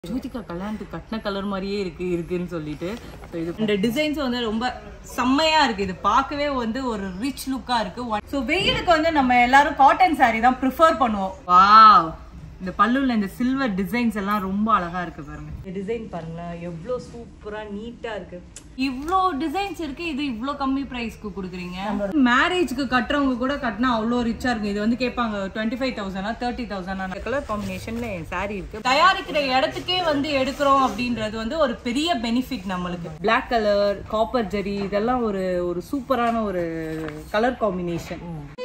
ஜோதிகா கல்யாணத்துக்கு கட்டின கலர் மாதிரியே இருக்கு இருக்குன்னு சொல்லிட்டு So இது இந்த டிசைன்ஸ் வந்து ரொம்ப செம்மையா இருக்கு இது பார்க்கவே வந்து ஒரு ரிச் லுக்கா இருக்கு ஸோ வெயிலுக்கு வந்து நம்ம எல்லாரும் காட்டன் saree தான் ப்ரிஃபர் பண்ணுவோம் வாவ் இந்த பல்லுல இந்த சில்வர் டிசைன்ஸ் எல்லாம் ரொம்ப அழகா இருக்கு பாருங்க இந்த டிசைன் பாருங்களேன் எவ்வளோ சூப்பரா நீட்டா இருக்கு இவ்வளோ டிசைன்ஸ் இருக்கு இது இவ்வளோ கம்மி ப்ரைஸ்க்கு கொடுக்குறீங்க மேரேஜ்க்கு கட்டுறவங்க கூட கட்டினா அவ்வளோ ரிச்சா இருக்கும் இது வந்து கேட்பாங்க டுவெண்ட்டி ஃபைவ் தௌசண்டா தேர்ட்டி தௌசண்ட் கலர் காம்பினேஷன்ல என் saree இருக்கு தயாரிக்கிற இடத்துக்கே வந்து எடுக்கிறோம் அப்படின்றது வந்து ஒரு பெரிய பெனிஃபிட் நம்மளுக்கு Black கலர் காப்பர் ஜெரி இதெல்லாம் ஒரு ஒரு சூப்பரான ஒரு கலர் காம்பினேஷன்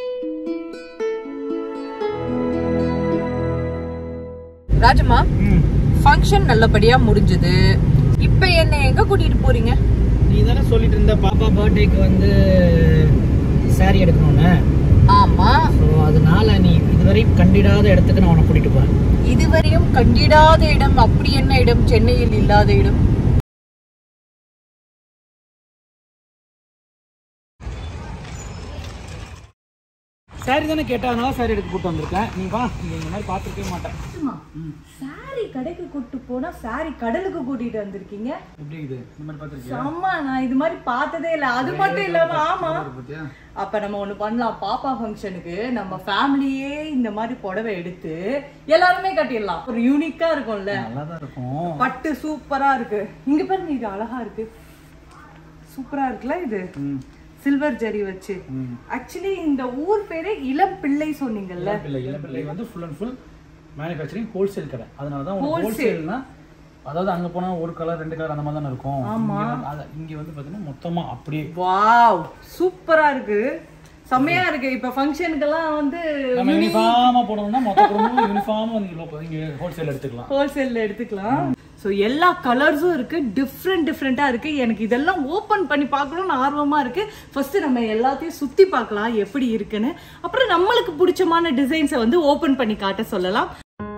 ராஜம்மா ஃபங்க்ஷன் நல்லபடியா முடிஞ்சது இப்ப என்ன எங்க கூட்டிட்டு போறீங்க நீ தானே சொல்லிட்டு இருந்த பாப்பா பர்த்டேக்கு வந்து saree எடுக்கணும்னு ஆமா ஸோ அதனால நீ இதுவரை கண்டிடாத இடத்துக்கு நான் உன்னை கூட்டிட்டு போறேன் இதுவரையும் கண்டிடாத இடம் அப்படி என்ன இடம் சென்னையில் இல்லாத இடம் saree தானே கேட்டா அதனால saree எடுக்க கூட்டு வந்திருக்கேன் நீ வா நீ இந்த மாதிரி பார்த்துருக்கவே மாட்டேன் சாரி கடைக்கு கூட்டு போனா சாரி கடலுக்கு கூட்டிட்டு வந்திருக்கீங்க எப்படி இது இந்த மாதிரி பார்த்துருக்கியா ஆமா நான் இது மாதிரி பார்த்ததே இல்ல அது மட்டும் இல்லாம ஆமா பார்த்தியா அப்ப நம்ம ஒண்ணு பண்ணலாம் பாப்பா ஃபங்க்ஷனுக்கு நம்ம ஃபேமிலியே இந்த மாதிரி புடவை எடுத்து எல்லாருமே கட்டிடலாம் ஒரு யூனிக்கா இருக்கும்ல நல்லா தான் இருக்கும் பட்டு சூப்பரா இருக்கு இங்க பாருங்க இது அழகா இருக்கு சூப்பரா இருக்குல்ல இது ம் சில்வர் ஜரி வச்சு ம் ஆக்சுவலி இந்த ஊர் பேரே இளம் பிள்ளை சொன்னீங்கல்ல இளம்பிள்ளை இளம்பிள்ளை வந்து full and full manufacturing wholesale கடை அதனால தான் Wholesale. ஹோல்சேல்னா அதாவது அங்க போனா ஒரு கலர் ரெண்டு கலர் அந்த மாதிரி தானே இருக்கும் இங்க வந்து- அத- இங்க வந்து பாத்தீங்கன்னா மொத்தமா அப்படியே வாவ் சூப்பரா இருக்கு செம்மையா இருக்கு இப்ப ஃபங்க்ஷனுக்கெல்லாம் வந்து நம்ம யூனிஃபார்மா போடணும்னா மொத்த குடும்பமும் யூனிஃபார்மா வந்து இங்க இங்க ஹோல்சேல் எடுத்துக்கலாம் ஹோல்சேல்ல எடுத்துக்கலாம் ஸோ எல்லா கலர்ஸும் இருக்கு டிஃப்ரெண்ட் டிஃப்ரெண்டா இருக்கு எனக்கு இதெல்லாம் ஓப்பன் பண்ணி பார்க்கணும்னு ஆர்வமா இருக்கு ஃபர்ஸ்ட் நம்ம எல்லாத்தையும் சுத்தி பார்க்கலாம் எப்படி இருக்குன்னு அப்புறம் நம்மளுக்கு பிடிச்சமான டிசைன்ஸை வந்து ஓப்பன் பண்ணி காட்ட சொல்லலாம்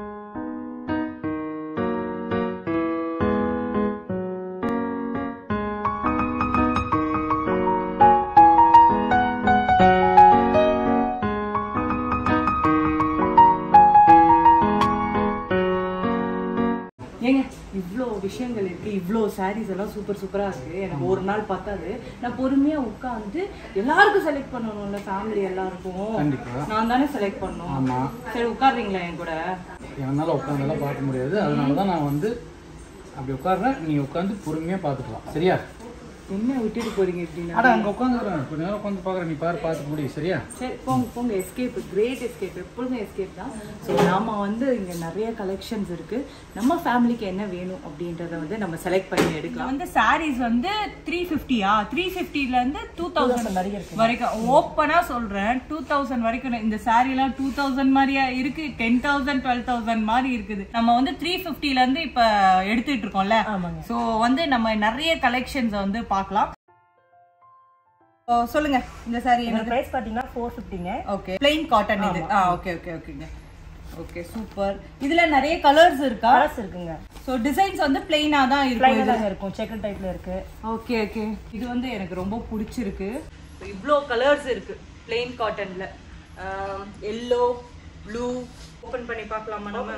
ஏங்க இவ்வளோ விஷயங்கள் இருக்கு இவ்வளோ சாரீஸ் எல்லாம் சூப்பர் சூப்பரா இருக்கு எனக்கு ஒரு நாள் பத்தாது நான் பொறுமையா உட்காந்து எல்லாருக்கும் செலக்ட் பண்ணணும்ல ஃபேமிலி எல்லாருக்கும் கண்டிப்பா நான் தானே செலக்ட் பண்ணணும் ஆமா சரி உட்காருறீங்களா என் கூட என்னால உட்காந்தெல்லாம் பார்க்க முடியாது அதனால தான் நான் வந்து அப்படி உட்கார்றேன் நீ உட்காந்து பொறுமையா பார்த்துக்கலாம் சரியா என்ன விட்டுட்டு போறீங்க இப்படின்னா அட அங்க உட்காந்துக்கிறேன் கொஞ்ச நேரம் உட்காந்து பார்க்குறேன் நீ பாரு பார்த்துக்க முடியும் சரியா சரி போங்க போங்க எஸ்கேப் கிரேட் எஸ்கேப் எப்பொழுதும் எஸ்கேப் தான் ஸோ நாம வந்து இங்க நிறைய கலெக்ஷன்ஸ் இருக்கு நம்ம ஃபேமிலிக்கு என்ன வேணும் அப்படின்றத வந்து நம்ம செலக்ட் பண்ணி எடுக்கலாம் வந்து சாரீஸ் வந்து த்ரீ ஃபிஃப்டியா த்ரீ ஃபிஃப்டில இருந்து டூ தௌசண்ட் வரைக்கும் ஓப்பனா சொல்றேன் டூ தௌசண்ட் வரைக்கும் இந்த saree எல்லாம் டூ தௌசண்ட் மாதிரியா இருக்கு டென் தௌசண்ட் டுவெல் தௌசண்ட் மாதிரி இருக்குது நம்ம வந்து த்ரீ ஃபிஃப்டில இருந்து இப்ப எடுத்துட்டு இருக்கோம்ல ஸோ வந்து நம்ம நிறைய கலெக்ஷன்ஸ் வந்து பார்க்கலாம் ஓ, சொல்லுங்க இந்த சாரி இதோட பிரைஸ் பாத்தீங்கன்னா ஃபோர் ஃபிஃப்டிங்க ஓகே பிளெயின் காட்டன் இது ஆ ஓகே ஓகே ஓகேங்க ஓகே சூப்பர் இதுல நிறைய கலர்ஸ் இருக்கா கலர்ஸ் இருக்குங்க சோ டிசைன்ஸ் வந்து பிளெயினா தான் இருக்கும் பிளைனா தாங்க இருக்கும் செக்கர் டைப்ல இருக்கு ஓகே ஓகே இது வந்து எனக்கு ரொம்ப பிடிச்சிருக்கு இவ்வளோ கலர்ஸ் இருக்கு பிளெயின் காட்டன்ல எல்லோ ப்ளூ ஓபன் பண்ணி பார்க்கலாமா நம்ம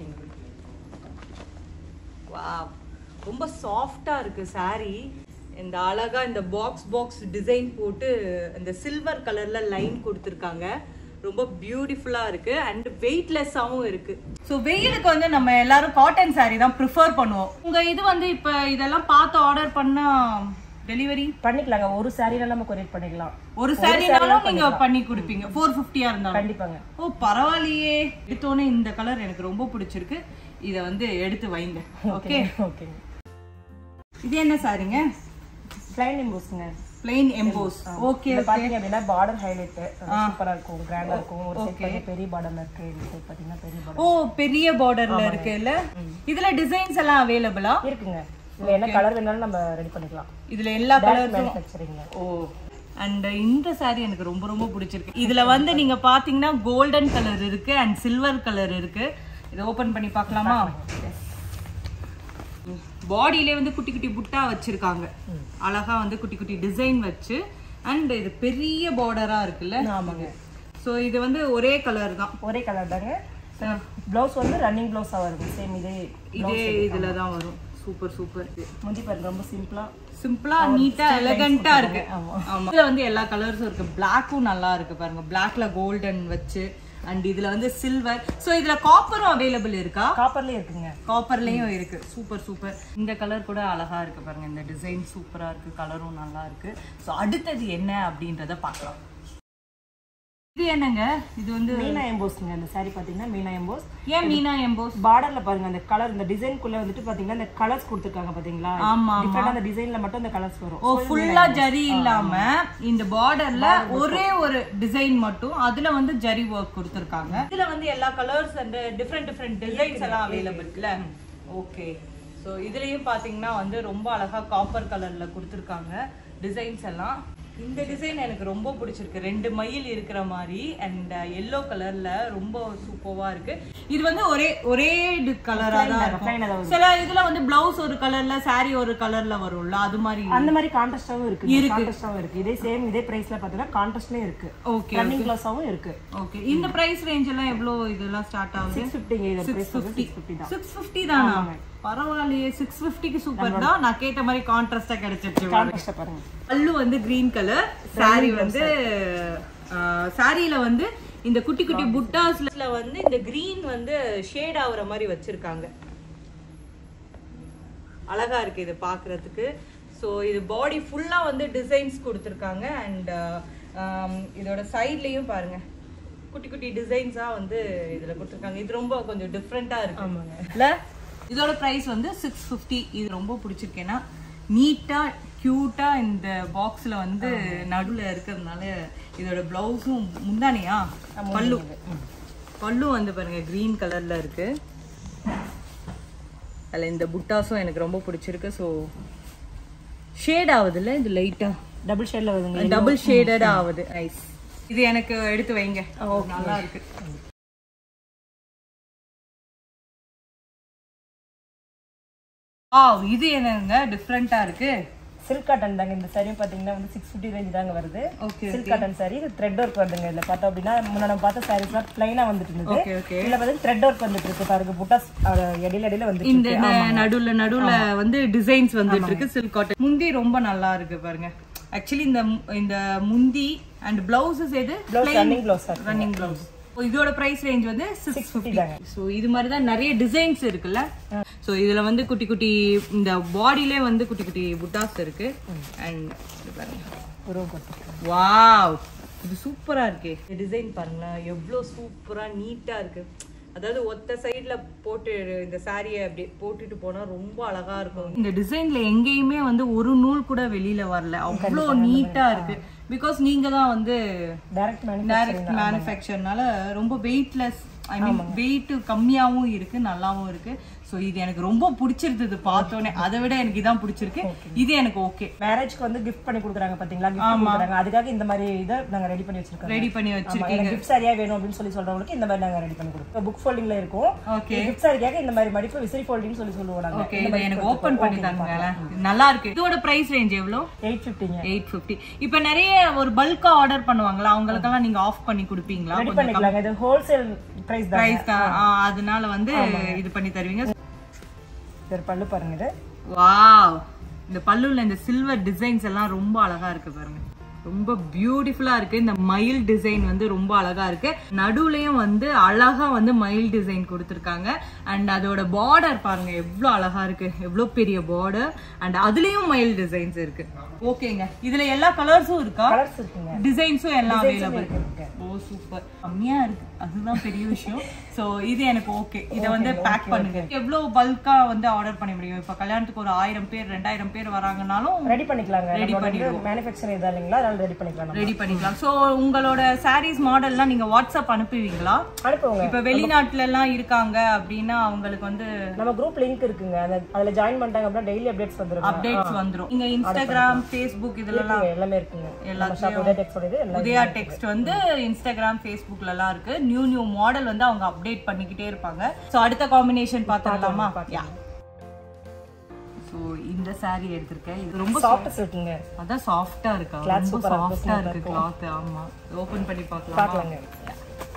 வாவ் ரொம்ப சாஃப்டா இருக்கு saree இந்த அழகா இந்த பாக்ஸ் பாக்ஸ் டிசைன் போட்டு இந்த சில்வர் கலர்ல லைன் கொடுத்துருக்காங்க ரொம்ப பியூட்டிஃபுல்லா இருக்கு அண்ட் வெயிட்லெஸ்ஸாவும் இருக்கு ஸோ வெயிலுக்கு வந்து நம்ம எல்லாரும் காட்டன் saree தான் ப்ரிஃபர் பண்ணுவோம் உங்க இது வந்து இப்போ இதெல்லாம் பார்த்து ஆர்டர் பண்ணா டெலிவரி பண்ணிக்கலாங்க ஒரு சாரீல நம்ம கொரியர் பண்ணிக்கலாம் ஒரு சாரினாலும் நீங்க பண்ணி கொடுப்பீங்க ஃபோர் ஃபிஃப்டியா இருந்தாலும் கண்டிப்பாங்க ஓ பரவாயில்லையே எடுத்தோன்னே இந்த கலர் எனக்கு ரொம்ப பிடிச்சிருக்கு இத வந்து எடுத்து வைங்க ஓகே ஓகேங்க இது என்ன சாரிங்க பிளைன் இம்போஸ்ங்க பிளெயின் எம்போஸ் ஓகே இது பாத்தீங்க அப்படின்னா பார்டர் ஹைலைட் சூப்பரா இருக்கும் கிராண்டா இருக்கும் ஒரு செட் பண்ணி பெரிய பார்டர்ல இருக்கு இந்த சைட் பாத்தீங்கன்னா பெரிய பார்டர் ஓ பெரிய பார்டர்ல இருக்குல்ல இதுல டிசைன்ஸ் எல்லாம் அவைலபிளா இருக்குங்க இதுல என்ன கலர் வேணாலும் நம்ம ரெடி பண்ணிக்கலாம் இதுல எல்லா கலர்ஸும் மேனுஃபேக்சரிங்க ஓ அண்ட் இந்த saree எனக்கு ரொம்ப ரொம்ப பிடிச்சிருக்கு இதுல வந்து நீங்க பாத்தீங்கன்னா கோல்டன் கலர் இருக்கு அண்ட் சில்வர் கலர் இருக்கு இதை ஓபன் பண்ணி பார்க்கலாமா பாடியிலே வந்து குட்டி குட்டி புட்டா வச்சிருக்காங்க அழகா வந்து குட்டி குட்டி டிசைன் வச்சு அண்ட் இது பெரிய பார்டரா இருக்குல்ல ஆமாங்க ஸோ இது வந்து ஒரே கலர் தான் ஒரே கலர் தாங்க ப்ளவுஸ் வந்து ரன்னிங் ப்ளவுஸா வருது சேம் இதே இதே இதுல தான் வரும் சூப்பர் சூப்பர் முந்தி பாருங்க ரொம்ப சிம்பிளா சிம்பிளா நீட்டா எலகண்டா இருக்கு ஆமா இதுல வந்து எல்லா கலர்ஸும் இருக்கு பிளாக்கும் நல்லா இருக்கு பாருங்க பிளாக்ல கோல்டன் வச்சு அண்ட் இதுல வந்து சில்வர் சோ இதுல காப்பரும் அவைலபிள் இருக்கா காப்பர்லயே இருக்குங்க காப்பர்லயும் இருக்கு சூப்பர் சூப்பர் இந்த கலர் கூட அழகா இருக்கு பாருங்க இந்த டிசைன் சூப்பரா இருக்கு கலரும் நல்லா இருக்கு சோ அடுத்தது என்ன அப்படின்றத பார்க்கலாம் இது என்னங்க இது வந்து மீனா எம்போஸ்ங்க இந்த saree பாத்தீங்கன்னா மீனா எம்போஸ் ஏன் மீனா எம்போஸ் பார்டர்ல பாருங்க அந்த கலர் இந்த டிசைன்குள்ள வந்துட்டு பாத்தீங்கன்னா இந்த கலர்ஸ் கொடுத்துருக்காங்க பாத்தீங்களா ஆமா, டிஃபரெண்டா அந்த டிசைன்ல மட்டும் இந்த கலர்ஸ் வரும் ஓ ஃபுல்லா ஜரி இல்லாம இந்த பார்டர்ல ஒரே ஒரு டிசைன் மட்டும் அதுல வந்து ஜரி ஒர்க் கொடுத்திருக்காங்க இதுல வந்து எல்லா colours and different different designs எல்லாம் அவைலபிள்ல ஓகே சோ இதுலயும் பாத்தீங்கன்னா வந்து ரொம்ப அழகா காப்பர் கலர்ல கொடுத்திருக்காங்க டிசைன்ஸ் எல்லாம் இந்த டிசைன் எனக்கு ரொம்ப பிடிச்சிருக்கு ரெண்டு மயில் இருக்கிற மாதிரி அண்ட் எல்லோ கலர்ல ரொம்ப சூப்பர்வா இருக்கு இது வந்து ஒரே ஒரே கலரா தான் plain ஆ தான் இருக்கும் சில இதுல வந்து பிளவுஸ் ஒரு கலர்ல saree ஒரு கலர்ல வரும்ல அது மாதிரி அந்த மாதிரி கான்ட்ராஸ்டாவும் இருக்கு கான்ட்ராஸ்டாவும் இருக்கு இதே சேம் இதே பிரைஸ்ல பாத்தீங்கன்னா கான்ட்ராஸ்ட்லயும் இருக்கு ஓகே ரன்னிங் ப்ளவுஸாவும் இருக்கு ஓகே இந்த பிரைஸ் ரேஞ்ச் எல்லாம் எவ்வளவு இதெல்லாம் ஸ்டார்ட் ஆகுது சிக்ஸ் ஃபிஃப்டிங்க இது six price fifty six fifty தான் சிக்ஸ் ஃபிஃப்டி தானா பரவாயில்லையே சிக்ஸ் ஃபிஃப்டிக்கு சூப்பர் தான் நான் கேட்ட மாதிரி கான்ட்ராஸ்டா கிடைச்சிருச்சு கான்ட்ராஸ்டா பாருங்க பல்லு வந்து கிரீன் கலர் saree வந்து சாரியில வந்து இந்த குட்டி குட்டி புட்டாஸ்ல வந்து இந்த கிரீன் வந்து ஷேட் ஆகுற மாதிரி வச்சிருக்காங்க அழகா இருக்கு இது பார்க்கிறதுக்கு ஸோ இது பாடி ஃபுல்லா வந்து டிசைன்ஸ் கொடுத்துருக்காங்க அண்ட் இதோட சைட்லயும் பாருங்க குட்டி குட்டி டிசைன்ஸா வந்து இதுல கொடுத்துருக்காங்க இது ரொம்ப கொஞ்சம் டிஃப்ரெண்டா இருக்கு இல்ல இதோட பிரைஸ் வந்து சிக்ஸ் ஃபிஃப்டி இது ரொம்ப பிடிச்சிருக்கேன்னா நீட்டா கியூட்டா இந்த பாக்ஸ்ல வந்து நடுவுல இருக்கிறதுனால இதோட பிளவுஸும் முந்தானியா பல்லு பல்லு வந்து பாருங்க கிரீன் கலர்ல இருக்கு அதில் இந்த புட்டாஸும் எனக்கு ரொம்ப பிடிச்சிருக்கு ஸோ ஷேட் ஆகுதுல்ல இது லைட்டா டபுள் ஷேட்ல வருதுங்க டபுள் ஷேடட் ஆகுது நைஸ் இது எனக்கு எடுத்து வைங்க நல்லா இருக்கு ஆ இது என்னங்க டிஃப்ரெண்டா இருக்கு சில்க் காட்டன் தாங்க இந்த சாரியும் பாத்தீங்கன்னா வந்து சிக்ஸ் ஃபிஃப்டி ரேஞ்ச் தாங்க வருது ஓகே சில்க் காட்டன் சாரி இது த்ரெட் ஒர்க் வருதுங்க இதுல பார்த்தோம் அப்படின்னா முன்னாடி நம்ம பார்த்த சாரீஸ்லாம் பிளைனா வந்துட்டு இருந்தது ஓகே ஓகே இதுல வந்து த்ரெட் ஒர்க் வந்துட்டு இருக்கு பாருங்க புட்டாஸ் அஹ், இடையில இடையில வந்துட்டு இந்த இருக்கு ந- நடுவுல நடுவுல வந்து டிசைன்ஸ் வந்துட்டு இருக்கு சில்க் காட்டன் முந்தி ரொம்ப நல்லா இருக்கு பாருங்க ஆக்சுவலி இந்த மு- இந்த முந்தி அண்ட் பிளவுசஸ் எது ரன்னிங் ப்ளவுஸ் ரன்னிங் பிளவுஸ் இதோட பிரைஸ் ரேஞ்ச் வந்து சிக்ஸ் ஃபிஃப்டி ஸோ இது மாதிரி தான் நிறைய டிசைன்ஸ் இருக்குல்ல ஸோ இதுல வந்து குட்டி குட்டி இந்த பாடியிலே வந்து குட்டி குட்டி புட்டாஸ் இருக்கு அண்ட் பாருங்க உருவம் கொடுத்துருக்கேன் வாவ் இது சூப்பரா இருக்கே இந்த டிசைன் பாருங்களேன் எவ்வளோ சூப்பரா நீட்டா இருக்கு அதாவது ஒத்த சைடுல போட்டு இந்த சாரியை அப்படி போட்டுட்டு போனா ரொம்ப அழகா இருக்கும் இந்த டிசைன்ல எங்கேயுமே வந்து ஒரு நூல் கூட வெளியில வரல அவ்வளோ நீட்டா இருக்கு பிகாஸ் நீங்க தான் வந்து டைரக்ட் மேனி டைரக்ட் மேனுஃபேக்சர்னால ரொம்ப வெயிட்லெஸ் ஐ மீன் வெயிட் கம்மியாவும் இருக்கு நல்லாவும் இருக்கு ஸோ இது எனக்கு ரொம்ப பிடிச்சிருந்தது பார்த்தோன்னே அதை விட எனக்கு இதான் பிடிச்சிருக்கு இது எனக்கு ஓகே மேரேஜ்க்கு வந்து கிஃப்ட் பண்ணி கொடுக்குறாங்க பாத்தீங்களா கிஃப்ட் கொடுக்குறாங்க அதுக்காக இந்த மாதிரி இதை நாங்க ரெடி பண்ணி வச்சிருக்கோம் ரெடி பண்ணி வச்சிருக்கேன் எனக்கு கிஃப்ட் சாரியா வேணும் அப்படின்னு சொல்லி சொல்றவங்களுக்கு இந்த மாதிரி நாங்க ரெடி பண்ணி கொடுப்போம் புக் ஃபோல்டிங்ல இருக்கும் ஓகே கிஃப்ட் சாரிக்காக இந்த மாதிரி மடிப்பு விசிறி ஃபோல்டிங் சொல்லி சொல்லுவோம் நாங்க ஓகே இதை எனக்கு ஓபன் பண்ணி தாங்க நல்லா இருக்கு இதோட பிரைஸ் ரேஞ்ச் எவ்வளோ எயிட் ஃபிஃப்டிங்க எயிட் ஃபிஃப்டி இப்போ நிறைய ஒரு பல்கா ஆர்டர் பண்ணுவாங்களா அவங்களுக்கெல்லாம் நீங்க ஆஃப் பண்ணி கொடுப்பீங்களா ரெடி பண்ணிக்கலாங்க இது ஹோல்சேல் பிரைஸ் தான் பிரைஸ் தான் ஆ, அதனால வந்து இது பண்ணி தருவீங்க இது ஒரு பல்லு பாருங்க இது வாவ் இந்த பல்லுல இந்த சில்வர் டிசைன்ஸ் எல்லாம் ரொம்ப அழகா இருக்கு பாருங்க ரொம்ப பியூட்டிஃபுல்லா இருக்கு இந்த மயில் டிசைன் வந்து ரொம்ப அழகா இருக்கு நடுவுலயும் வந்து அழகா வந்து மயில் டிசைன் கொடுத்துருக்காங்க அண்ட் அதோட பார்டர் பாருங்க எவ்வளவு அழகா இருக்கு எவ்வளவு பெரிய பார்டர் அண்ட் அதுலயும் மயில் டிசைன்ஸ் இருக்கு ஓகேங்க இதுல எல்லா கலர்ஸும் இருக்கா கலர்ஸ் இருக்குங்க டிசைன்ஸும் எல்லாம் அவைலபிள் இருக்கு. ஓ சூப்பர் கம்மியா இருக்கு அதுதான் பெரிய விஷயம் சோ இது எனக்கு ஓகே இத வந்து பேக் பண்ணுங்க எவ்வளவு பல்கா வந்து ஆர்டர் பண்ண முடியும் இப்ப கல்யாணத்துக்கு ஒரு ஆயிரம் பேர் ரெண்டாயிரம் பேர் வராங்கனாலும் ரெடி பண்ணிக்கலாங்க நம்மளோட வந்து மேனுஃபேக்சரிங் இதா இல்லைங்களா அதனால ரெடி பண்ணிக்கலாம் நம்ம. ரெடி பண்ணிக்கலாம் சோ உங்களோட சாரீஸ் மாடல்லாம் நீங்க வாட்ஸ்அப் அனுப்புவீங்களா அனுப்புவோங்க இப்ப வெளிநாட்டுல எல்லாம் இருக்காங்க அப்படின்னா அவங்களுக்கு வந்து நம்ம குரூப் லிங்க் இருக்குங்க அந்த அதுல ஜாயின் பண்ணிட்டாங்க அப்படின்னா டெய்லி அப்டேட்ஸ் வந்துரும் அப்டேட்ஸ் வந்துரும் நீங்க இன்ஸ்டாகிராம் ஃபேஸ்புக் இதெல்லாம் எல்லாமே இருக்குங்க நம்ம ஷாப் உதய டெக்ஸோட இது எல்லாம் உதயா டெக்ஸ்ட் வந்து இன்ஸ்டாகிராம் ஃபேஸ்புக்ல எல்லாம் இருக்கு நியூ நியூ மாடல் வந்து அவங்க அப்டேட் பண்ணிக்கிட்டே இருப்பாங்க சோ அடுத்த காம்பினேஷன் பார்த்துடலாமா யா ஸோ இந்த saree எடுத்திருக்கேன் இது ரொம்ப சாஃப்ட் இருக்குங்க அதான் சாஃப்டா இருக்கா ரொம்ப சாஃப்டா இருக்கு கிளாத் ஆமா ஓபன் பண்ணி பார்க்கலாம் பார்க்கலாங்க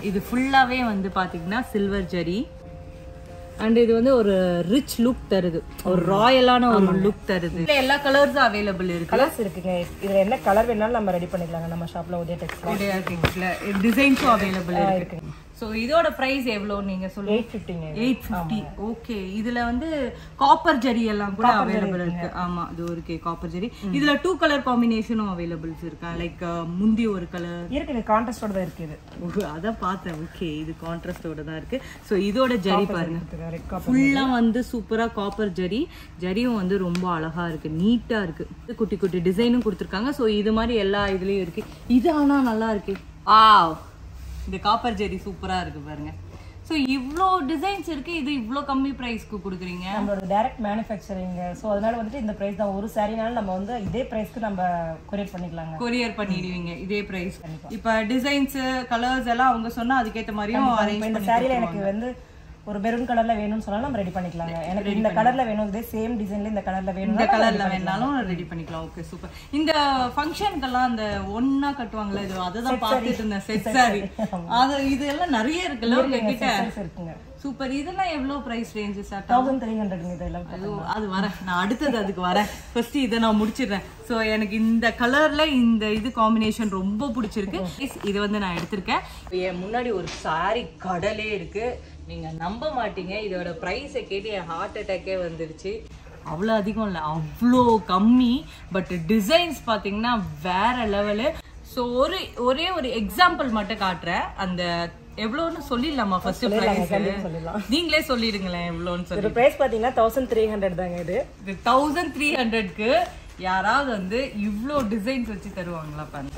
இது ஃபுல்லாவே வந்து பாத்தீங்கன்னா சில்வர் ஜரி அண்ட் இது வந்து ஒரு ரிச் லுக் தருது ஒரு ராயலான ஒரு லுக் தருது இதுல எல்லா கலர்ஸும் அவைலபிள் இருக்கு கலர்ஸ் இருக்குங்க இதுல என்ன கலர் வேணாலும் நம்ம ரெடி பண்ணிக்கலாங்க நம்ம ஷாப்ல உதய டெக்ஸ்டைல் டிசைன்ஸும் அவைலபிள் இருக்கு சோ இதோட பிரைஸ் எவ்வளவு நீங்க சொல்லுங்க எயிட் ஃபிஃப்டிங்க எயிட் ஃபிஃப்டி ஓகே இதுல வந்து காப்பர் ஜரி எல்லாம் கூட அவைலபிள் இருக்கு ஆமா இது இருக்கு காப்பர் ஜரி இதுல டூ கலர் காம்பினேஷனும் அவைலபிள்ஸ் இருக்கா லைக் முந்தி ஒரு கலர் இருக்குங்க கான்ட்ராஸ்டோட தான் இருக்கு இது அதான் பார்த்தேன் ஓகே இது கான்ட்ராஸ்டோட தான் இருக்கு சோ இதோட ஜரி பாருங்க ரெட் காப்பர் ஃபுல்லா வந்து சூப்பரா காப்பர் ஜரி ஜரியும் வந்து ரொம்ப அழகா இருக்கு நீட்டா இருக்கு இது குட்டி குட்டி டிசைனும் கொடுத்துருக்காங்க சோ இது மாதிரி எல்லா இதுலயும் இருக்கு இது ஆனா நல்லா இருக்கு ஆ இந்த காப்பர் ஜரி சூப்பரா இருக்கு பாருங்க சோ இவ்ளோ டிசைன்ஸ் இருக்கு இது இவ்ளோ கம்மி பிரைஸ்க்கு கொடுக்குறீங்க நம்மளோட டைரக்ட் மேனுஃபேக்சரிங் ஸோ அதனால வந்துட்டு இந்த பிரைஸ் தான் ஒரு சாரினால நம்ம வந்து இதே பிரைஸ்க்கு நம்ம கொரியர் பண்ணிக்கலாங்க கொரியர் பண்ணிடுவீங்க இதே பிரைஸ் இப்ப டிசைன்ஸ் கலர்ஸ் எல்லாம் அவங்க சொன்னா அதுக்கேத்த மாதிரியும் இப்ப அரேஞ்ச் இந்த பண்ணி சாரில எனக்கு வந்து ஒரு மெரூன் கலர்ல வேணும்னு சொன்னாலும் நம்ம ரெடி பண்ணிக்கலாங்க எனக்கு இந்த கலர்ல வேணும் இதே சேம் டிசைன்ல இந்த கலர்ல வேணும் இந்த கலர்ல வேணாலும் ரெடி பண்ணிக்கலாம் ஓகே சூப்பர் இந்த ஃபங்க்ஷனுக்கெல்லாம் அந்த ஒன்னா கட்டுவாங்கல்ல இது அதுதான் பார்த்துட்டு இருந்தேன் செட் சாரி அது இது எல்லாம் நிறைய இருக்குல்ல உங்ககிட்ட இருக்குங்க சூப்பர் இதெல்லாம் எவ்வளவு price range start thousand three ஹண்ட்ரட்ங்க இதெல்லாம் அது அது வரேன் நான் அடுத்தது அதுக்கு வரேன் ஃபர்ஸ்ட் இதை நான் முடிச்சிடுறேன் ஸோ எனக்கு இந்த கலர்ல இந்த இது காம்பினேஷன் ரொம்ப பிடிச்சிருக்கு இது வந்து நான் எடுத்திருக்கேன் என் முன்னாடி ஒரு சாரி கடலே இருக்கு நீங்க நம்ப மாட்டீங்க இதோட ப்ரைஸை கேட்டு என் ஹார்ட் அட்டாக்கே வந்துருச்சு அவ்வளோ அதிகம் இல்லை அவ்வளோ கம்மி பட் டிசைன்ஸ் பார்த்தீங்கன்னா வேற லெவலு ஸோ ஒரு ஒரே ஒரு எக்ஸாம்பிள் மட்டும் காட்டுறேன் அந்த எவ்வளோன்னு சொல்லிடலாமா ஃபர்ஸ்ட் ப்ரைஸ் நீங்களே சொல்லிடுங்களேன் எவ்வளோன்னு சொல்லி இதோட பிரைஸ் பாத்தீங்கன்னா தௌசண்ட் த்ரீ ஹண்ட்ரட் தாங்க இது இது தௌசண்ட் த்ரீ ஹண்ட்ரட்க்கு யாராவது வந்து இவ்வளோ டிசைன்ஸ் வச்சு தருவாங்களா பாருங்க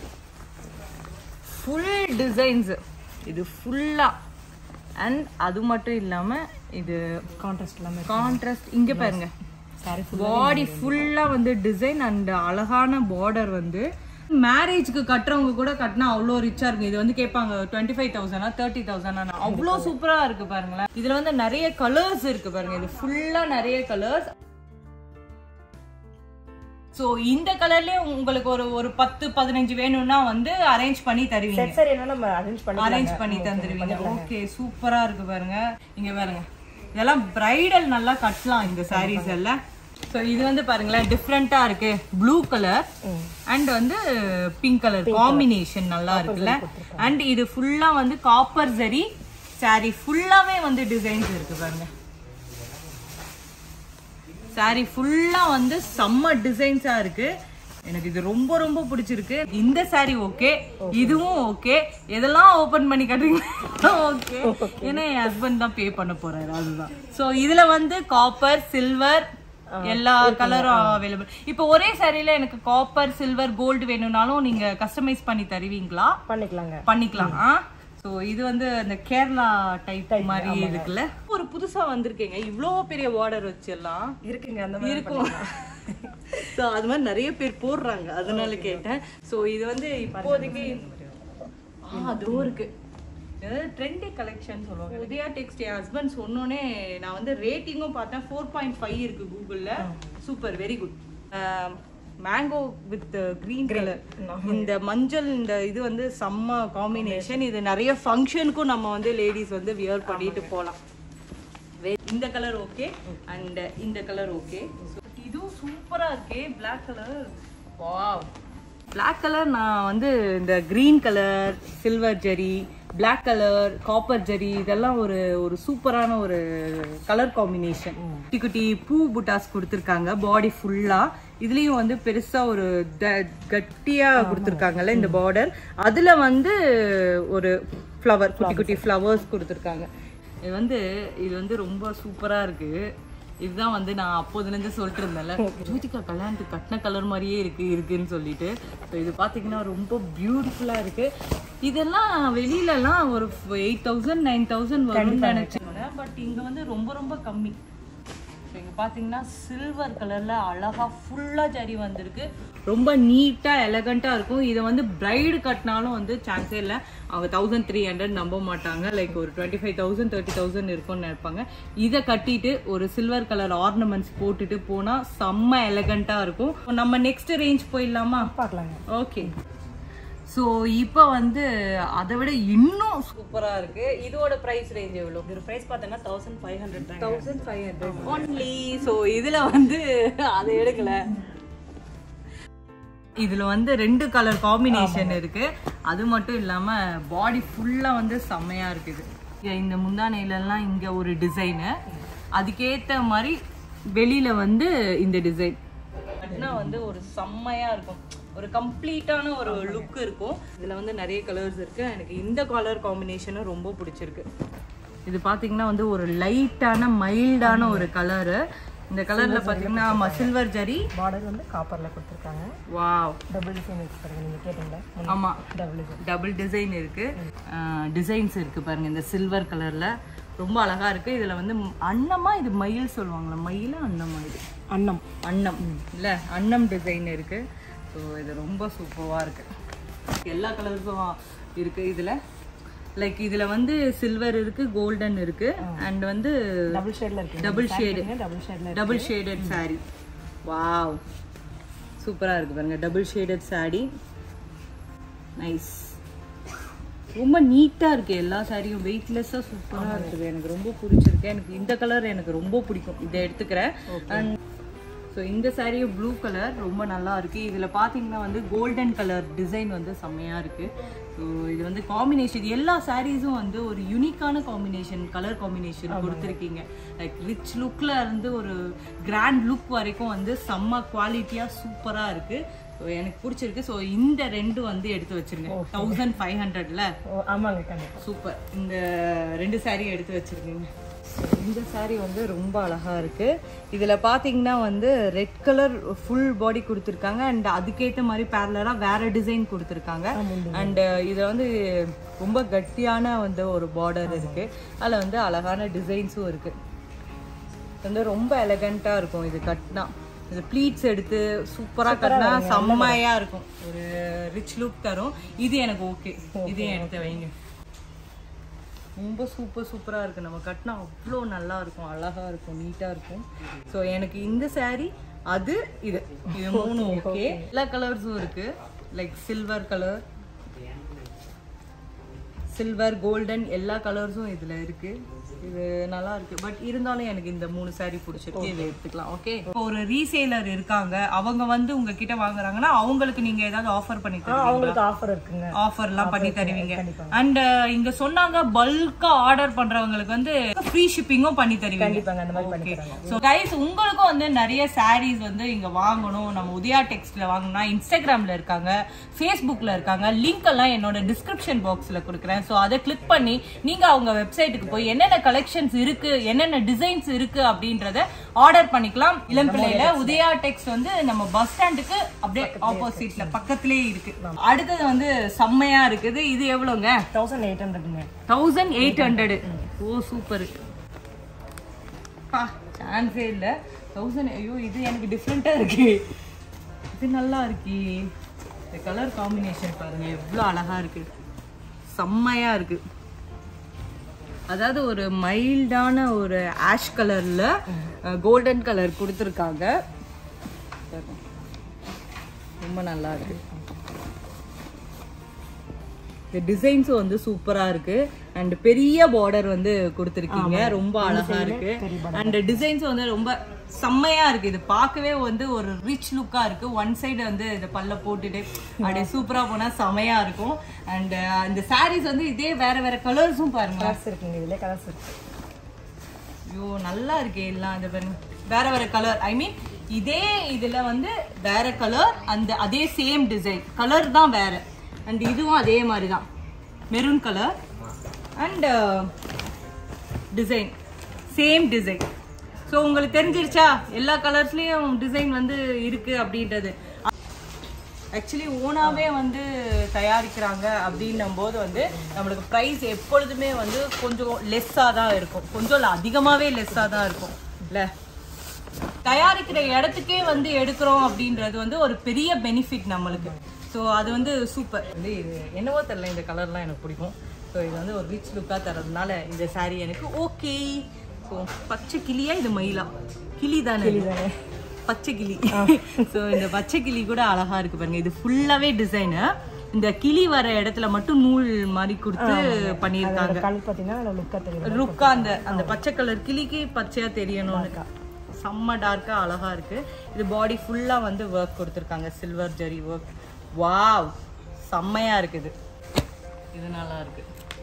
ஃபுல் டிசைன்ஸ் இது ஃபுல்லா அண்ட் அது மட்டும் இல்லாம இது கான்ட்ராஸ்ட் எல்லாமே கான்ட்ராஸ்ட் இங்க பாருங்க பாடி ஃபுல்லா வந்து டிசைன் அண்ட் அழகான பார்டர் வந்து மேரேஜ்க்கு கட்டுறவங்க கூட கட்டினா அவ்வளோ ரிச்சா இருக்கும் இது வந்து கேட்பாங்க டுவெண்ட்டி ஃபைவ் தௌசண்டா தேர்ட்டி தௌசண்டா அவ்வளோ சூப்பரா இருக்கு பாருங்களேன் இதுல வந்து நிறைய கலர்ஸ் இருக்கு பாருங்க இது ஃபுல்லா நிறைய கலர்ஸ் சோ இந்த கலர்லயே உங்களுக்கு ஒரு ஒரு பத்து பதினஞ்சு வேணும்னா வந்து அரேஞ்ச் பண்ணி தருவீங்க செட் சாரி என்ன நம்ம அரேஞ்ச் பண்ணி அரேஞ்ச் பண்ணி தந்துருவீங்க ஓகே சூப்பரா இருக்கு பாருங்க இங்க பாருங்க இதெல்லாம் பிரைடல் நல்லா கட்டலாம் இந்த சாரீஸ் எல்லாம் ஸோ இது வந்து பாருங்களேன் டிஃப்ரெண்டா இருக்கு ப்ளூ கலர் அண்ட் வந்து பிங்க் கலர் காம்பினேஷன் நல்லா இருக்குல்ல அண்ட் இது ஃபுல்லா வந்து காப்பர் ஜரி சாரி ஃபுல்லாவே வந்து டிசைன்ஸ் இருக்கு பாருங்க சாரி ஃபுல்லா வந்து செம்ம டிசைன்ஸா இருக்கு எனக்கு இது ரொம்ப ரொம்ப பிடிச்சிருக்கு இந்த சாரி ஓகே இதுவும் ஓகே எதெல்லாம் ஓபன் பண்ணி காட்டுறீங்க ஓகே ஏன்னா என் ஹஸ்பண்ட் தான் பே பண்ண போறாரு அதுதான் சோ இதுல வந்து காப்பர் சில்வர் எல்லா கலரும் அவைலபிள் இப்போ ஒரே சாரியில எனக்கு காப்பர் சில்வர் கோல்டு வேணும்னாலும் நீங்க கஸ்டமைஸ் பண்ணி தருவீங்களா பண்ணிக்கலாங்க பண்ணிக்கலாம் சோ இது வந்து அந்த கேரளா டைப் மாதிரி இருக்குல்ல ஒரு புதுசா வந்திருக்கீங்க இவ்ளோ பெரிய பார்டர் வச்சு எல்லாம் இருக்குங்க அந்த மாதிரி இருக்கும் சோ அது மாதிரி நிறைய பேர் போடுறாங்க அதனால கேட்டேன் சோ இது வந்து இப்போதைக்கு ஆ அதோ இருக்கு ட்ரெண்டி கலெக்ஷன் சொல்லுவாங்க உதயா டெக்ஸ்ட் என் ஹஸ்பண்ட் சொன்னோன்னே நான் வந்து ரேட்டிங்கும் பார்த்தேன் ஃபோர் பாயிண்ட் ஃபைவ் இருக்கு கூகுளில் super very good mango with green colour இந்த மஞ்சள் இந்த இது வந்து செம்ம காம்பினேஷன் இது நிறைய ஃபங்க்ஷனுக்கும் நம்ம வந்து லேடிஸ் வந்து வியர் பண்ணிட்டு போகலாம் இந்த கலர் ஓகே அண்ட் இந்த கலர் ஓகே இதுவும் சூப்பரா இருக்கே Black colour wow Black colour நான் வந்து இந்த green colour silver zari Black colour copper zari இதெல்லாம் ஒரு ஒரு சூப்பரான ஒரு கலர் காம்பினேஷன் குட்டி குட்டி பூ புட்டாஸ் கொடுத்துருக்காங்க பாடி ஃபுல்லா இதுலயும் வந்து பெருசா ஒரு த- கட்டியா கொடுத்துருக்காங்கல்ல இந்த பார்டர் அதுல வந்து ஒரு ஃப்ளவர் குட்டி குட்டி ஃப்ளவர்ஸ் கொடுத்துருக்காங்க இது வந்து இது வந்து ரொம்ப சூப்பரா இருக்கு இதுதான் வந்து நான் அப்போதுலேருந்து சொல்லிட்டு இருந்தேன்ல ஜோதிகா கல்யாணத்துக்கு கட்டின கலர் மாதிரியே இருக்கு இருக்குன்னு சொல்லிட்டு ஸோ இது பார்த்தீங்கன்னா ரொம்ப பியூட்டிஃபுல்லாக இருக்கு இதெல்லாம் வெளியிலலாம் ஒரு எயிட் தௌசண்ட் நைன் தௌசண்ட் வரும்னு நினைச்சேன் பட் இங்க வந்து ரொம்ப ரொம்ப கம்மி ஸோ இங்கே பார்த்தீங்கன்னா சில்வர் கலரில் அழகாக ஃபுல்லாக ஜரி வந்திருக்கு ரொம்ப நீட்டாக எலகண்ட்டாக இருக்கும் இதை வந்து பிரைடு கட்டினாலும் வந்து சான்ஸே இல்லை அவங்க தௌசண்ட் த்ரீ ஹண்ட்ரட் நம்ப மாட்டாங்க லைக் ஒரு twenty five thousand thirty thousand இருக்கும்னு நினைப்பாங்க இதை கட்டிட்டு ஒரு சில்வர் கலர் ஆர்னமெண்ட்ஸ் போட்டுட்டு போனால் செம்ம எலகண்ட்டாக இருக்கும் இப்போ நம்ம நெக்ஸ்ட் ரேஞ்ச் போயிடலாமா பார்க்கலாங்க ஓகே ஸோ இப்போ வந்து அதை விட இன்னும் சூப்பரா இருக்கு இதோட பிரைஸ் ரேஞ்ச் எவ்வளோ இது பிரைஸ் பார்த்தீங்கன்னா தௌசண்ட் ஃபைவ் ஹண்ட்ரட் தான் thousand five hundred only so இதுல வந்து அதை எடுக்கல இதுல வந்து ரெண்டு கலர் காம்பினேஷன் இருக்கு அது மட்டும் இல்லாம பாடி ஃபுல்லா வந்து செம்மையா இருக்குது இங்க இந்த முந்தானையிலலாம் இங்க ஒரு டிசைனு அதுக்கேத்த மாதிரி வெளியில வந்து இந்த டிசைன் கட்டினா வந்து ஒரு செம்மையா இருக்கும் ஒரு கம்ப்ளீட்டான ஒரு லுக் இருக்கும் இதுல வந்து நிறைய கலர்ஸ் இருக்கு எனக்கு இந்த கலர் காம்பினேஷனும் ரொம்ப பிடிச்சிருக்கு இது பாத்தீங்கன்னா வந்து ஒரு லைட்டான மைல்டான ஒரு கலரு இந்த கலர்ல பாத்தீங்கன்னா ஆமா சில்வர் ஜரி பார்டர் வந்து காப்பர்ல கொடுத்துருக்காங்க வாவ் டபுள் டிசைன் இருக்கு பாருங்க நீங்க கேட்டீங்களா ஆமா டபுள் டிசைன் டபுள் டிசைன் இருக்கு டிசைன்ஸ் இருக்கு பாருங்க இந்த சில்வர் கலர்ல ரொம்ப அழகா இருக்கு இதுல வந்து ம்- அன்னமா இது மயில் சொல்லுவாங்களா மயிலா அன்னமா இது அன்னம் அன்னம் இல்ல அன்னம் டிசைன் இருக்கு ஸோ இது ரொம்ப சூப்பராக இருக்கு எல்லா கலர்ஸும் இருக்கு இதுல லைக் இதுல வந்து சில்வர் இருக்கு கோல்டன் இருக்கு அண்ட் வந்து டபுள் ஷேட்ல இருக்கு டபுள் ஷேடு டபுள் ஷேட்ல டபுள் ஷேடட் saree வாவ் சூப்பரா இருக்கு பாருங்க டபுள் ஷேடட் saree நைஸ் ரொம்ப நீட்டா இருக்கு எல்லா சாரியும் வெயிட்லெஸ்ஸா சூப்பரா இருக்குது எனக்கு ரொம்ப பிடிச்சிருக்கு எனக்கு இந்த கலர் எனக்கு ரொம்ப பிடிக்கும் இதை எடுத்துக்கிறேன் அண்ட் ஸோ இந்த சாரியும் ப்ளூ கலர் ரொம்ப நல்லா இருக்கு இதுல பாத்தீங்கன்னா வந்து கோல்டன் கலர் டிசைன் வந்து செம்மையா இருக்கு ஸோ இது வந்து காம்பினேஷன் எல்லா சாரீஸும் வந்து ஒரு யூனிக்கான காம்பினேஷன் கலர் காம்பினேஷன் கொடுத்துருக்கீங்க லைக் ரிச் லுக்ல இருந்து ஒரு கிராண்ட் லுக் வரைக்கும் வந்து செம்ம குவாலிட்டியா சூப்பரா இருக்கு ஸோ எனக்கு பிடிச்சிருக்கு ஸோ இந்த ரெண்டு வந்து எடுத்து வச்சிருங்க தௌசண்ட் ஃபைவ் ஹண்ட்ரட்ல ஓ, ஆமாங்க கண்டிப்பா சூப்பர் இந்த ரெண்டு saree எடுத்து வச்சிருக்கீங்க இந்த saree வந்து ரொம்ப அழகா இருக்கு இதுல பாத்தீங்கன்னா வந்து ரெட் கலர் ஃபுல் பாடி கொடுத்துருக்காங்க அண்ட் அதுக்கேத்த மாதிரி பேரலரா வேற டிசைன் கொடுத்துருக்காங்க அண்ட் இதுல வந்து ரொம்ப கட்டியான வந்து ஒரு பார்டர் இருக்கு அதுல வந்து அழகான டிசைன்ஸும் இருக்கு இது வந்து ரொம்ப எலகண்டா இருக்கும் இது கட்டினா இது ப்ளீட்ஸ் எடுத்து சூப்பரா கட்டினா செம்மையா இருக்கும் ஒரு ரிச் லுக் தரும் இது எனக்கு ஓகே இது எடுத்து வைங்க ரொம்ப சூப்பர் சூப்பரா இருக்கு நம்ம கட்டினா அவ்வளோ நல்லா இருக்கும் அழகா இருக்கும் நீட்டா இருக்கும் ஸோ எனக்கு இந்த saree அது இது இது மூணு ஓகே எல்லா கலர்ஸும் இருக்கு like silver colour silver golden எல்லா கலர்ஸும் இதுல இருக்கு இது நல்லா இருக்கு பட் இருந்தாலும் எனக்கு இந்த மூணு saree பிடிச்சிருக்கு இதை எடுத்துக்கலாம் ஓகே இப்போ ஒரு ரீசேலர் இருக்காங்க அவங்க வந்து உங்ககிட்ட வாங்குறாங்கன்னா அவங்களுக்கு நீங்க ஏதாவது ஆஃபர் பண்ணி தருவீங்களா அவங்களுக்கு ஆஃபர் இருக்குங்க ஆஃபர்லாம் பண்ணி தருவீங்க அண்ட் இங்க சொன்னாங்க பல்கா ஆர்டர் பண்றவங்களுக்கு வந்து ஃப்ரீ ஷிப்பிங்கும் பண்ணி தருவீங்க கண்டிப்பாங்க அந்த மாதிரி பண்ணி ஓகே ஸோ கைஸ் உங்களுக்கும் வந்து நிறைய sarees வந்து இங்க வாங்கணும் நம்ம உதயா டெக்ஸ்ட்ல வாங்கணும்னா இன்ஸ்டாகிராம்ல இருக்காங்க ஃபேஸ்புக்ல இருக்காங்க லிங்க் எல்லாம் என்னோட டிஸ்கிரிப்ஷன் பாக்ஸ்ல கொடுக்குறேன் ஸோ அதை கிளிக் பண்ணி நீங்க அவங்க வெப்சைட்டுக்கு போய் என்னென்ன கலெக்ஷன்ஸ் இருக்கு என்னென்ன டிசைன்ஸ் இருக்கு அப்படின்றத ஆர்டர் பண்ணிக்கலாம் இளம்பிள்ளையில உதயா டெக்ஸ்ட் வந்து நம்ம பஸ் ஸ்டாண்டுக்கு அப்படியே ஆப்போசிட்ல பக்கத்திலே இருக்கு அடுத்தது வந்து செம்மையா இருக்குது இது எவ்வளவுங்க தௌசண்ட் எயிட் ஹண்ட்ரட்ங்க தௌசண்ட் எயிட் ஹண்ட்ரட் ஓ சூப்பர் பா சான்ஸே இல்லை தௌசண்ட் ஐயோ இது எனக்கு டிஃப்ரெண்ட்டாக இருக்கு இது நல்லா இருக்கே இந்த கலர் காம்பினேஷன் பாருங்க எவ்வளோ அழகா இருக்கு செம்மையா இருக்கு அதாவது ஒரு மைல்டான ஒரு ஆஷ் கலர்ல கோல்டன் கலர் கொடுத்துருக்காங்க ரொம்ப நல்லா இருக்கு இந்த டிசைன்ஸும் வந்து சூப்பரா இருக்கு அண்ட் பெரிய பார்டர் வந்து கொடுத்துருக்கீங்க ரொம்ப அழகா இருக்கு அண்ட் டிசைன்ஸ் வந்து ரொம்ப செம்மையா இருக்கு இது பார்க்கவே வந்து ஒரு ரிச் லுக்கா இருக்கு ஒன் சைடு வந்து இந்த பல்ல போட்டுட்டு அப்படியே சூப்பரா போனா செமையா இருக்கும் அண்ட் இந்த சாரீஸ் வந்து இதே வேற வேற கலர்ஸும் பாருங்க கலர்ஸ் இருக்குங்க இதுல கலர்ஸ் இருக்கு ஐயோ நல்லா இருக்கே எல்லாம் இந்த பாருங்க வேற வேற கலர் ஐ மீன் இதே இதுல வந்து வேற கலர் அந்த அதே சேம் டிசைன் கலர் தான் வேற அண்ட் இதுவும் அதே மாதிரி தான் maroon colour and design same design so உங்களுக்கு தெரிஞ்சிருச்சா எல்லா கலர்ஸ்லயும் டிசைன் வந்து இருக்கு அப்படின்றது ஆக்சுவலி ஓனாவே வந்து தயாரிக்கிறாங்க அப்படின்னும் போது வந்து நம்மளுக்கு ப்ரைஸ் எப்பொழுதுமே வந்து கொஞ்சம் லெஸ்ஸாக தான் இருக்கும் கொஞ்சம் இல்ல, அதிகமாவே லெஸ்ஸாக தான் இருக்கும் இல்ல தயாரிக்கிற இடத்துக்கே வந்து எடுக்கிறோம் அப்படின்றது வந்து ஒரு பெரிய பெனிஃபிட் நம்மளுக்கு ஸோ அது வந்து சூப்பர் வந்து இது என்னவோ தெரில இந்த கலர்லாம் எனக்கு பிடிக்கும் ஸோ இது வந்து ஒரு ரிச் லுக்காக தரதுனால இந்த saree எனக்கு ஓகே ஸோ பச்சை கிளியா இது மயிலா கிளி தானே பச்சை கிளி ஸோ இந்த பச்சை கிளி கூட அழகா இருக்கு பாருங்க இது ஃபுல்லாவே டிசைனு இந்த கிளி வர இடத்துல மட்டும் நூல் மாதிரி கொடுத்து பண்ணியிருக்காங்க கல் பார்த்தீங்கன்னா லுக்காக தெரியும் ருக்கா அந்த அந்த பச்சை கலர் கிளிக்கு பச்சையா தெரியணும்னு செம்ம டார்க்கா அழகா இருக்கு இது பாடி ஃபுல்லா வந்து ஒர்க் கொடுத்துருக்காங்க சில்வர் ஜரி ஒர்க் வாவ் செம்மையா இருக்குது இது நல்லா இருக்கு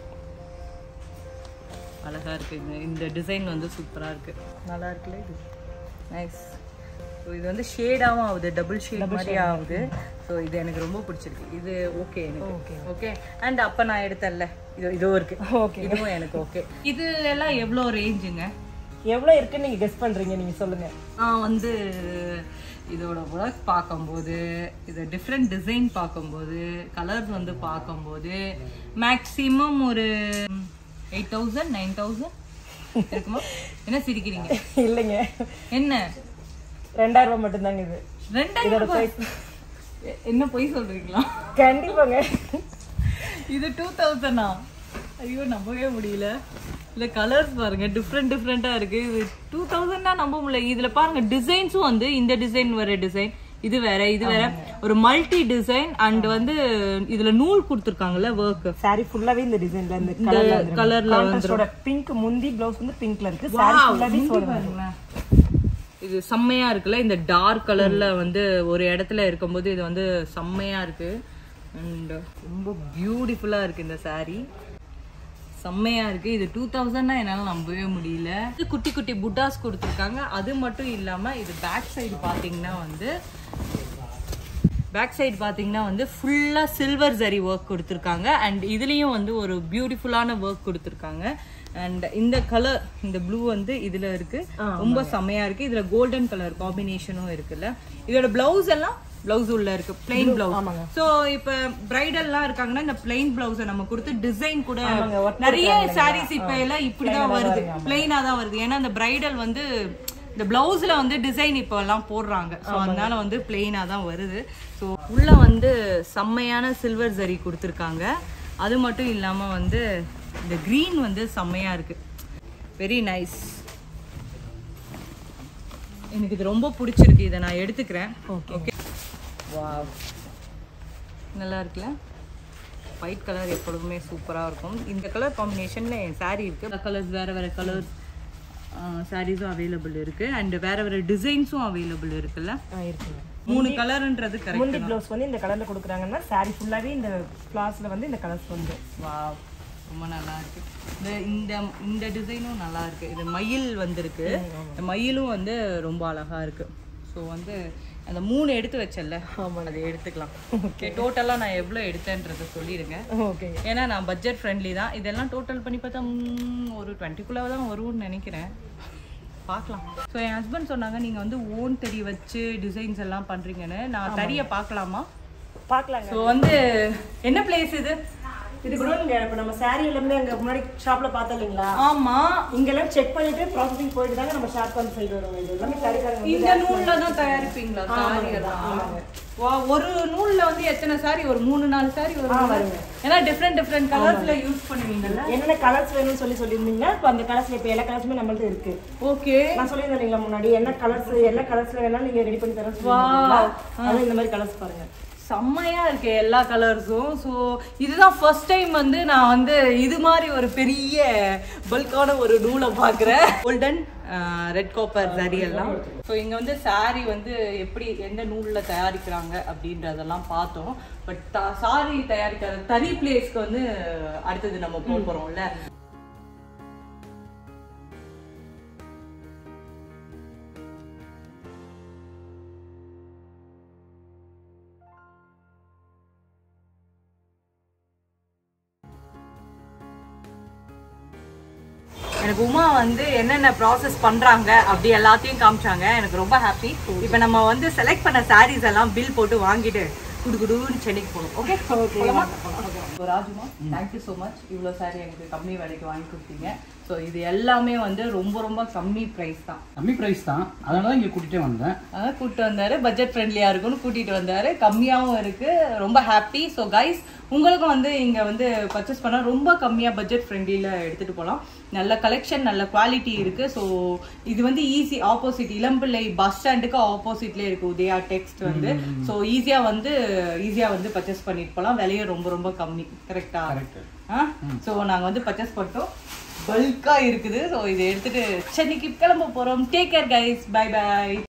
அழகா இருக்கு இந்த இந்த டிசைன் வந்து சூப்பரா இருக்கு நல்லா இருக்குல்ல இது நைஸ் ஸோ இது வந்து ஷேடாகவும் ஆகுது டபுள் ஷேட் மாதிரி ஆகுது ஸோ இது எனக்கு ரொம்ப பிடிச்சிருக்கு இது ஓகே எனக்கு ஓகே அண்ட் அப்போ நான் எடுத்தேன்ல இது இதுவும் இருக்கு ஓகே இதுவும் எனக்கு ஓகே இது எல்லாம் எவ்வளோ ரேஞ்சுங்க எவ்வளோ இருக்குன்னு நீங்கள் கெஸ் பண்ணுறீங்க நீங்கள் சொல்லுங்கள் நான் வந்து இதோட ஒர்க் பார்க்கும்போது இது டிஃப்ரெண்ட் டிசைன் பார்க்கும்போது கலர்ஸ் வந்து பார்க்கும்போது மேக்ஸிமம் ஒரு எயிட் தௌசண்ட் நைன் தௌசண்ட் இருக்குமா என்ன சிரிக்கிறீங்க இல்லைங்க என்ன ரெண்டாயிரம் ரூபாய் மட்டும்தாங்க இது ரெண்டாயிரம் ரூபாய் எ- என்ன பொய் சொல்றீங்களா கண்டிப்பாங்க இது டூ தௌசண்டா ஐயோ நம்பவே முடியல இல்ல கலர்ஸ் பாருங்க டிஃப்ரெண்ட் டிஃப்ரெண்டா இருக்கு இது டூ தௌசண்ட்னா நம்ப முடியல இதுல பாருங்க டிசைன்ஸும் வந்து இந்த டிசைன் வேற டிசைன் இது வேற இது வேற ஒரு மல்டி டிசைன் அண்ட் வந்து இதுல நூல் கொடுத்துருக்காங்கல்ல ஒர்க் சாரி ஃபுல்லாவே இந்த டிசைன்ல இந்த கலர்ல கலர்ல கான்ட்ராஸ்டோட பிங்க் முந்தி ப்ளவுஸ் வந்து பிங்க்ல இருக்கு சாரி ஃபுல்லாவே சோழ இது செம்மையா இருக்குல்ல இந்த டார்க் கலர்ல வந்து ஒரு இடத்துல இருக்கும்போது இது வந்து செம்மையா இருக்கு அண்ட் ரொம்ப பியூட்டிஃபுல்லா இருக்கு இந்த saree செம்மையா இருக்கு இது டூ தௌசண்ட்னா என்னால நம்பவே முடியல இது குட்டி குட்டி புட்டாஸ் கொடுத்துருக்காங்க அது மட்டும் இல்லாம இது பேக் சைடு பாத்தீங்கன்னா வந்து பேக் சைடு பார்த்தீங்கன்னா வந்து ஃபுல்லாக சில்வர் ஜரி ஒர்க் கொடுத்துருக்காங்க அண்ட் இதுலேயும் வந்து ஒரு பியூட்டிஃபுல்லான ஒர்க் கொடுத்துருக்காங்க அண்ட் இந்த கலர் இந்த ப்ளூ வந்து இதில் இருக்கு ரொம்ப செமையா இருக்கு இதில் கோல்டன் கலர் காம்பினேஷனும் இருக்குல்ல இதோட பிளவுஸ் எல்லாம் பிளவுஸ் உள்ள இருக்கு பிளெயின் பிளவுஸ் ஸோ இப்போ பிரைடல்லாம் இருக்காங்கன்னா இந்த பிளெயின் பிளவுஸை நம்ம கொடுத்து டிசைன் கூட நிறைய சாரீஸ் இப்போ எல்லாம் இப்படிதான் வருது பிளெயினா தான் வருது ஏன்னா இந்த பிரைடல் வந்து இந்த பிளவுஸ்ல வந்து டிசைன் இப்போ எல்லாம் போடுறாங்க ஸோ அதனால வந்து பிளெயினா தான் வருது ஸோ உள்ள வந்து செம்மையான சில்வர் ஜரி கொடுத்துருக்காங்க அது மட்டும் இல்லாம வந்து இந்த green வந்து செம்மையா இருக்கு வெரி நைஸ் எனக்கு இது ரொம்ப பிடிச்சிருக்கு இதை நான் எடுத்துக்கிறேன் ஓகே வாவ் நல்லா இருக்குல்ல ஒயிட் கலர் எப்பொழுதுமே சூப்பராக இருக்கும் இந்த கலர் காம்பினேஷனில் என் saree இருக்குது கலர்ஸ் வேறு வேறு கலர்ஸ் சாரீஸும் அவைலபிள் இருக்குது அண்ட் வேறு வேறு டிசைன்ஸும் அவைலபிள் இருக்குல்ல இருக்குங்க மூணு கலர்ன்றது கரெக்ட் முந்தி ப்ளவுஸ் வந்து இந்த கலர்ல கொடுக்குறாங்கன்னா சாரி ஃபுல்லாவே இந்த ஃபிளாஸ்ல வந்து இந்த கலர்ஸ் வந்து வாவ் ரொம்ப நல்லா இருக்கு இந்த இந்த இந்த டிசைனும் நல்லா இருக்கு இது மயில் வந்திருக்கு இந்த மயிலும் வந்து ரொம்ப அழகா இருக்கு ஸோ வந்து அந்த மூணு எடுத்து வச்சேன்ல அதை எடுத்துக்கலாம் ஓகே டோட்டலாக நான் எவ்வளோ எடுத்தேன்றதை சொல்லிடுங்க ஓகேங்க ஏன்னா நான் பட்ஜெட் ஃப்ரெண்ட்லி தான் இதெல்லாம் டோட்டல் பண்ணி பார்த்தா ம், ஒரு டுவெண்ட்டிக்குள்ளே தான் வரும்னு நினைக்கிறேன் பார்க்கலாம் ஸோ என் ஹஸ்பண்ட் சொன்னாங்க நீங்கள் வந்து ஓன் தறி வச்சு டிசைன்ஸ் எல்லாம் பண்ணுறீங்கன்னு நான் தறியை பார்க்கலாமா பார்க்கலாங்க ஸோ வந்து என்ன பிளேஸ் இது இது கூட நீங்க இப்ப நம்ம சாரி எல்லாமே அங்க முன்னாடி ஷாப்ல பார்த்தோம் இல்லைங்களா ஆமா இங்கெல்லாம் செக் பண்ணிட்டு ப்ராசஸிங் போயிட்டு தாங்க நம்ம ஷாப் வந்து சைடு வருவோம் இது எல்லாமே சாரிக்காரங்க இந்த நூல்ல தான் தயாரிப்பீங்களா சாரி எல்லாம் வா ஒரு நூல்ல வந்து எத்தனை சாரி ஒரு மூணு நாலு சாரி வரும் ஏன்னா டிஃப்ரெண்ட் டிஃப்ரெண்ட் கலர்ஸ்ல யூஸ் பண்ணுவீங்கல்ல என்னென்ன கலர்ஸ் வேணும்னு சொல்லி சொல்லியிருந்தீங்க இப்போ அந்த கலர்ஸ்ல இப்போ எல்லா கலர்ஸுமே நம்மள்ட்ட இருக்கு ஓகே நான் சொல்லியிருந்தேன் இல்லைங்களா முன்னாடி என்ன கலர்ஸ் என்ன கலர்ஸ்ல வேணாலும் நீங்க ரெடி பண்ணி தரேன் சொல்லியிருந்தீங்களா? அது இந்த மாதிரி கலர்ஸ் பாருங்க செம்மையா இருக்கு எல்லா கலர்ஸும் ஸோ இதுதான் ஃபர்ஸ்ட் டைம் வந்து நான் வந்து இது மாதிரி ஒரு பெரிய பல்கான ஒரு நூலை பார்க்குறேன் கோல்டன் ரெட் காப்பர் சரி எல்லாம் ஸோ இங்கே வந்து saree வந்து எப்படி எந்த நூலில் தயாரிக்கிறாங்க அப்படின்றதெல்லாம் பார்த்தோம் பட் சாரி தயாரிக்கிற தறி பிளேஸ்க்கு வந்து அடுத்தது நம்ம போக போகிறோம்ல எனக்கு உமா வந்து என்னென்ன ப்ராசஸ் பண்றாங்க அப்படி எல்லாத்தையும் காமிச்சாங்க எனக்கு ரொம்ப ஹாப்பி இப்போ நம்ம வந்து செலக்ட் பண்ண சாரீஸ் எல்லாம் பில் போட்டு வாங்கிட்டு குடு குடுன்னு சென்னைக்கு போகணும் ஓகே ஓகே ராஜுமா தேங்க்யூ ஸோ மச் இவ்வளோ சாரி எனக்கு கம்மி விலைக்கு வாங்கி கொடுத்தீங்க ஸோ இது எல்லாமே வந்து ரொம்ப ரொம்ப கம்மி ப்ரைஸ் தான் கம்மி ப்ரைஸ் தான் அதனால தான் இங்கே கூட்டிகிட்டே வந்தேன் அதான் கூப்பிட்டு வந்தாரு பட்ஜெட் ஃப்ரெண்ட்லியாக இருக்கும்னு கூட்டிட்டு வந்தாரு கம்மியாகவும் இருக்கு ரொம்ப ஹாப்பி ஸோ கைஸ் உங்களுக்கும் வந்து இங்கே வந்து பர்ச்சேஸ் பண்ணால் ரொம்ப கம்மியாக பட்ஜெட் ஃப்ரெண்ட்லியில் எடுத்துகிட்டு போகலாம் நல்ல கலெக்ஷன் நல்ல குவாலிட்டி இருக்கு ஸோ இது வந்து ஈஸி ஆப்போசிட் இளம்பிள்ளை பஸ் ஸ்டாண்டுக்கு ஆப்போசிட்ல இருக்கு உதயா டெக்ஸ்ட் வந்து ஸோ ஈஸியா வந்து ஈஸியா வந்து பர்ச்சேஸ் பண்ணிட்டு போகலாம் விலையும் ரொம்ப ரொம்ப கம்மி கரெக்டா கரெக்ட் ஸோ நாங்கள் வந்து பர்ச்சேஸ் பண்ணிட்டோம் பல்கா இருக்குது ஸோ இதை எடுத்துட்டு சென்னைக்கு கிளம்ப போறோம் take care guys bye by